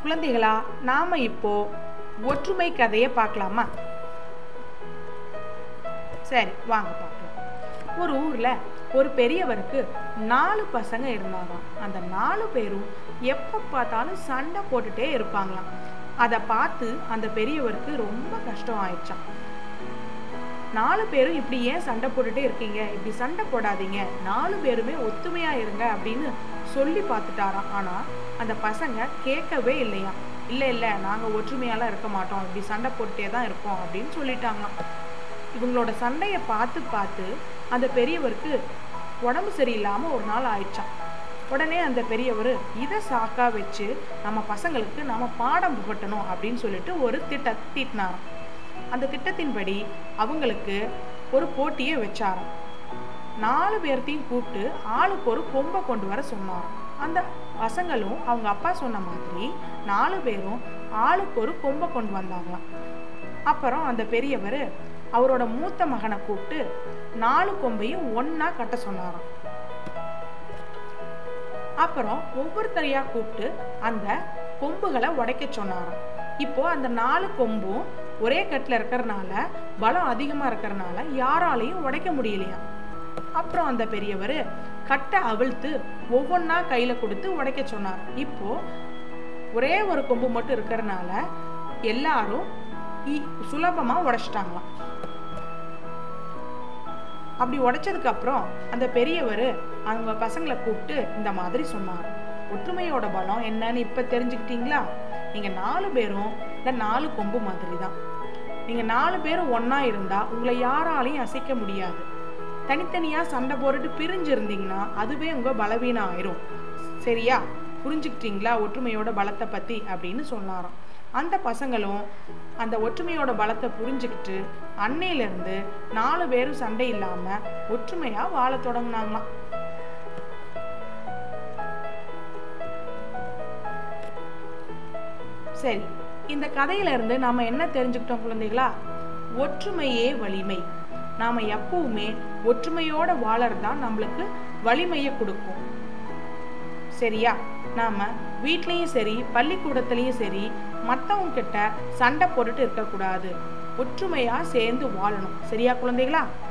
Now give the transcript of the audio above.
குழந்தைகளா நாம இப்போ ஒற்றுமை கதையை பார்க்கலாமா சரி வாங்க பார்க்கலாம் ஒரு ஊர்ல ஒரு பெரியவருக்கு நாலு பசங்க இருந்தாங்களாம் அந்த நாலு பேரும் எப்ப பார்த்தாலும் சண்டை போட்டுட்டே இருப்பாங்களாம் அதை பார்த்து அந்த பெரியவருக்கு ரொம்ப கஷ்டம் ஆயிடுச்சாம் நாலு பேரும் இப்படி ஏன் சண்டை போட்டுட்டே இருக்கீங்க இப்படி சண்டை போடாதீங்க நாலு பேருமே ஒத்துமையா இருங்க அப்படின்னு சொல்லி பார்த்துட்டாராம் ஆனா அந்த பசங்க கேட்கவே இல்லையா இல்ல இல்ல நாங்க ஒற்றுமையாலாம் இருக்க மாட்டோம் இப்படி சண்டை போட்டுட்டே தான் இருப்போம் அப்படின்னு சொல்லிட்டாங்களாம் இவங்களோட சண்டையை பார்த்து பார்த்து அந்த பெரியவருக்கு உடம்பு சரியில்லாம ஒரு நாள் ஆயிடுச்சாம் உடனே அந்த பெரியவர் இதை சாக்கா வச்சு நம்ம பசங்களுக்கு நம்ம பாடம் புகட்டணும் அப்படின்னு சொல்லிட்டு ஒரு திட்ட தீட்டினாராம் அந்த திட்டத்தின்படி அவங்களுக்கு ஒரு போட்டியை வச்சாராம் நாலு பேர்த்தையும் கூப்பிட்டு ஆளுக்கு ஒரு கொம்பை கொண்டு வர சொன்னாராம் அந்த பசங்களும் அவங்க அப்பா சொன்ன மாதிரி நாலு பேரும் ஆளுக்கு ஒரு கொம்பை கொண்டு வந்தாங்களாம் அப்புறம் அந்த பெரியவர் அவரோட மூத்த மகனை கூப்பிட்டு நாலு கொம்பையும் ஒண்ணா கட்ட சொன்னாராம் அப்புறம் ஒவ்வொருத்தரையா கூப்பிட்டு அந்த கொம்புகளை உடைக்க சொன்னாராம் இப்போ அந்த நாலு கொம்பும் ஒரே கட்டில் இருக்கிறனால பலம் அதிகமா இருக்கிறனால யாராலையும் உடைக்க முடியலையா அப்புறம் அந்த பெரியவர் கட்டை அவிழ்த்து ஒவ்வொன்றா கையில கொடுத்து உடைக்க சொன்னார் இப்போ ஒரே ஒரு கொம்பு மட்டும் இருக்கிறனால எல்லாரும் ஈ- சுலபமா உடைச்சிட்டாங்களாம் அப்படி உடைச்சதுக்கு அப்புறம் அந்த பெரியவர் அவங்க பசங்களை கூப்பிட்டு இந்த மாதிரி சொன்னார் ஒற்றுமையோட பலம் என்னன்னு இப்ப தெரிஞ்சுக்கிட்டீங்களா நீங்க நாலு பேரும் இந்த நாலு கொம்பு மாதிரி தான் நீங்க நாலு பேரும் ஒண்ணா இருந்தா உங்களை யாராலையும் அசைக்க முடியாது தனித்தனியா சண்டை போட்டுட்டு பிரிஞ்சு இருந்தீங்கன்னா அதுவே உங்க பலவீனம் ஆயிரும் சரியா புரிஞ்சுக்கிட்டீங்களா ஒற்றுமையோட பலத்தை பத்தி அப்படின்னு சொன்னாராம் அந்த பசங்களும் அந்த ஒற்றுமையோட பலத்தை புரிஞ்சுக்கிட்டு அன்னையிலிருந்து நாலு பேரும் சண்டை இல்லாம ஒற்றுமையா வாழ தொடங்குனாங்களாம் சரி இந்த கதையில இருந்து நாம என்ன தெரிஞ்சுக்கிட்டோம் குழந்தைகளா ஒற்றுமையே வலிமை நாம எப்பவுமே ஒற்றுமையோட வாழறது தான் நம்மளுக்கு வலிமையை கொடுக்கும் சரியா நாம வீட்லயும் சரி பள்ளிக்கூடத்துலயும் சரி மத்தவங்க கிட்ட சண்டை போட்டுட்டு இருக்கக்கூடாது ஒற்றுமையா சேர்ந்து வாழணும் சரியா குழந்தைகளா